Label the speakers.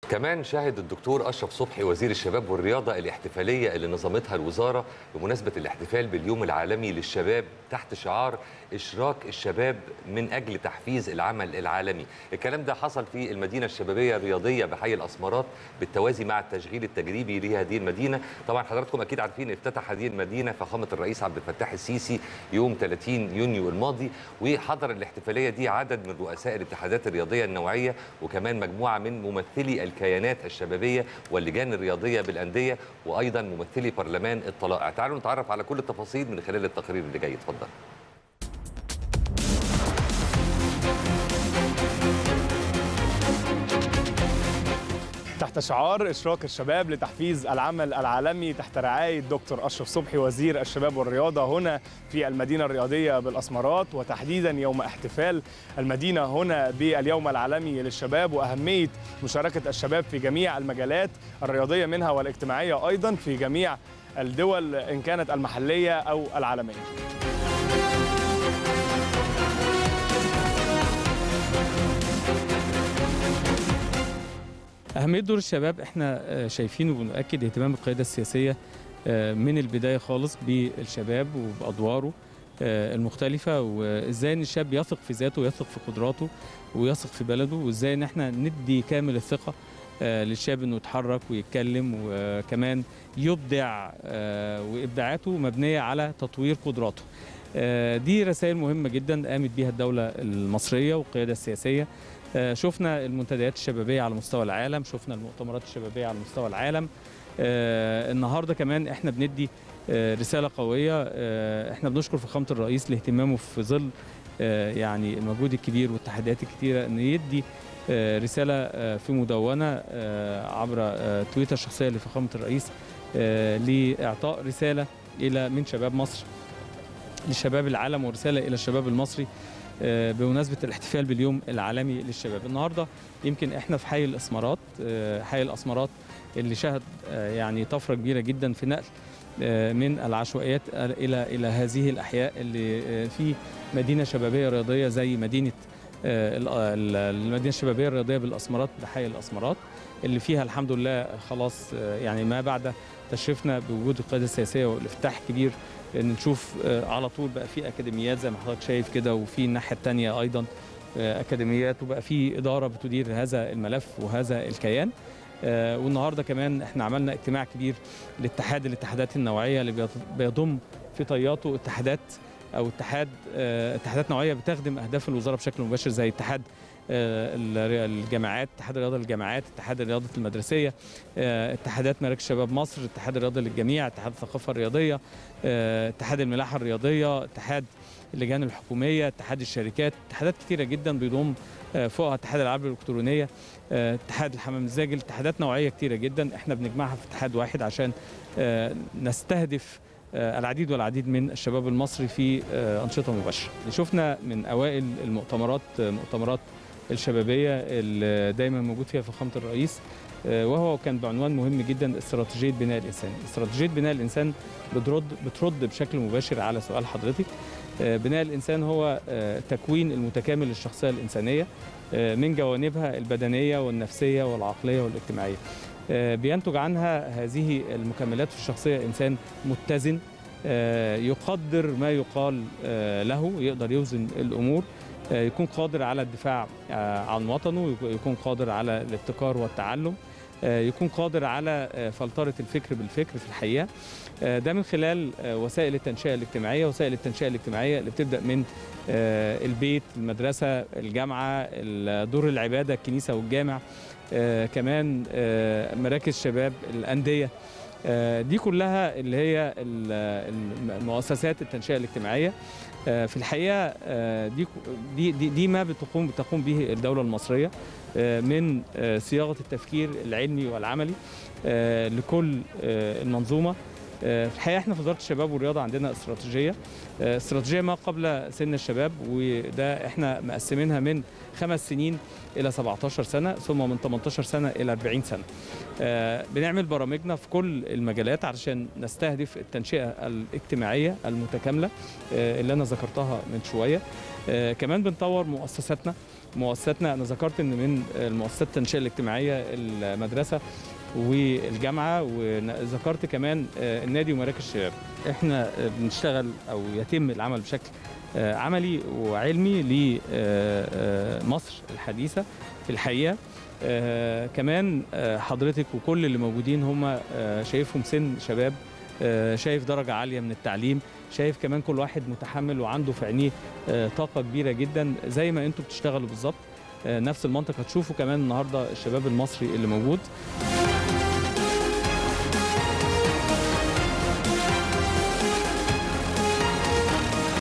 Speaker 1: كمان شهد الدكتور اشرف صبحي وزير الشباب والرياضه الاحتفاليه اللي نظمتها الوزاره بمناسبه الاحتفال باليوم العالمي للشباب تحت شعار اشراك الشباب من اجل تحفيز العمل العالمي الكلام ده حصل في المدينه الشبابيه الرياضيه بحي الاسمرات بالتوازي مع التشغيل التجريبي لهذه المدينه طبعا حضراتكم اكيد عارفين افتتح هذه المدينه فخامه الرئيس عبد الفتاح السيسي يوم 30 يونيو الماضي وحضر الاحتفاليه دي عدد من رؤساء الاتحادات الرياضيه النوعيه وكمان مجموعه من ممثلي الكيانات الشبابيه واللجان الرياضيه بالانديه وايضا ممثلي برلمان الطلائع تعالوا نتعرف على كل التفاصيل من خلال التقرير اللي جاي اتفضل
Speaker 2: تحت شعار إشراك الشباب لتحفيز العمل العالمي تحت رعاية دكتور أشرف صبحي وزير الشباب والرياضة هنا في المدينة الرياضية بالأسمرات وتحديدا يوم احتفال المدينة هنا باليوم العالمي للشباب وأهمية مشاركة الشباب في جميع المجالات الرياضية منها والاجتماعية أيضا في جميع الدول إن كانت المحلية أو العالمية
Speaker 3: أهمية دور الشباب احنا آه، شايفين وبنؤكد اهتمام القيادة السياسية آه، من البداية خالص بالشباب وبأدواره آه، المختلفة وازاي ان الشاب يثق في ذاته ويثق في قدراته ويثق في بلده وازاي ان احنا ندي كامل الثقة آه، للشاب انه يتحرك ويتكلم وكمان يبدع آه، وابداعاته مبنية على تطوير قدراته آه، دي رسائل مهمة جدا قامت بها الدولة المصرية والقيادة السياسية آه، شفنا المنتديات الشبابيه على مستوى العالم شفنا المؤتمرات الشبابيه على مستوى العالم آه، النهارده كمان احنا بندي آه، رساله قويه آه، احنا بنشكر فخامه الرئيس لاهتمامه في ظل آه، يعني المجهود الكبير والتحديات الكتيره ان يدي آه، رساله آه، في مدونه آه، عبر آه، تويتر الشخصيه لفخامه الرئيس آه، لاعطاء رساله الى من شباب مصر لشباب العالم ورساله الى الشباب المصري آه، بمناسبه الاحتفال باليوم العالمي للشباب النهارده يمكن احنا في حي الاسمرات آه، حي الاسمرات اللي شهد آه، يعني طفره كبيره جدا في نقل آه، من العشوائيات الى الى هذه الاحياء اللي آه، في مدينه شبابيه رياضيه زي مدينه آه، ال- ال- المدينه الشبابيه الرياضيه بالاسمرات بحي الاسمرات اللي فيها الحمد لله خلاص آه، يعني ما بعد تشريفنا بوجود القياده السياسيه والافتتاح كبير ان نشوف آه، على طول بقى في اكاديميات زي ما حضرتك شايف كده وفي الناحيه الثانيه ايضا آه، اكاديميات وبقى في اداره بتدير هذا الملف وهذا الكيان آه، والنهارده كمان احنا عملنا اجتماع كبير لاتحاد الاتحادات النوعيه اللي بيض- بيضم في طياته اتحادات او اتحاد آه، اتحادات نوعيه بتخدم اهداف الوزاره بشكل مباشر زي اتحاد آه، الري- الجامعات اتحاد الرياضه للجامعات اتحاد الرياضه المدرسيه آه، اتحادات مراكز شباب مصر اتحاد الرياضه للجميع اتحاد الثقافه الرياضيه آه، اتحاد الملاحه الرياضيه اتحاد اللجان الحكوميه اتحاد الشركات اتحادات كتيره جدا بيضم آه، فوقها اتحاد الالعاب الالكترونيه آه، اتحاد الحمام الزاجل اتحادات نوعيه كتيره جدا احنا بنجمعها في اتحاد واحد عشان آه، نستهدف آه، العديد والعديد من الشباب المصري في آه، انشطه مباشره شفنا من اوائل المؤتمرات آه، مؤتمرات الشبابيه اللي دايما موجود فيها فخامه الرئيس آه، وهو كان بعنوان مهم جدا استراتيجيه بناء الانسان استراتيجيه بناء الانسان بترد بترد بشكل مباشر على سؤال حضرتك آه، بناء الانسان هو آه، تكوين المتكامل للشخصيه الانسانيه آه، من جوانبها البدنيه والنفسيه والعقليه والاجتماعيه آه، بينتج عنها هذه المكملات في الشخصيه انسان متزن آه، يقدر ما يقال آه، له يقدر يوزن الامور آه، يكون قادر على الدفاع آه، عن وطنه يكون قادر على الابتكار والتعلم آه، يكون قادر على آه، فلترة الفكر بالفكر في الحقيقة آه، ده من خلال آه، وسائل التنشئة الاجتماعية وسائل التنشئة الاجتماعية اللي بتبدأ من آه، البيت المدرسة الجامعة دور العبادة الكنيسة والجامع آه، كمان آه، مراكز شباب الأندية آه، دي كلها اللي هي ال- المؤسسات التنشئة الاجتماعية آه، في الحقيقة آه، دي دي دي, دي ما بتقوم بتقوم به الدولة المصرية آه، من آه، صياغة التفكير العلمي والعملي آه، لكل آه، المنظومة آه، في الحقيقة احنا في وزارة الشباب والرياضة عندنا استراتيجية آه، استراتيجية ما قبل سن الشباب وده احنا مقسمينها من خمس سنين إلى 17 سنة ثم من 18 سنة إلى 40 سنة آه، بنعمل برامجنا في كل المجالات علشان نستهدف التنشئة الاجتماعية المتكاملة آه، اللي أنا ذكرتها من شوية آه، كمان بنطور مؤسساتنا مؤسساتنا انا ذكرت ان من المؤسسات التنشئه الاجتماعيه المدرسه والجامعه وذكرت كمان آه، النادي ومراكز الشباب احنا آه، بنشتغل او يتم العمل بشكل آه، عملي وعلمي لمصر الحديثه في الحقيقه آه، كمان آه، حضرتك وكل اللي موجودين هم آه، شايفهم سن شباب آه، شايف درجه عاليه من التعليم شايف كمان كل واحد متحمل وعنده في عينيه آه، طاقه كبيره جدا زي ما انتم بتشتغلوا بالظبط آه، نفس المنطق هتشوفوا كمان النهارده الشباب المصري اللي موجود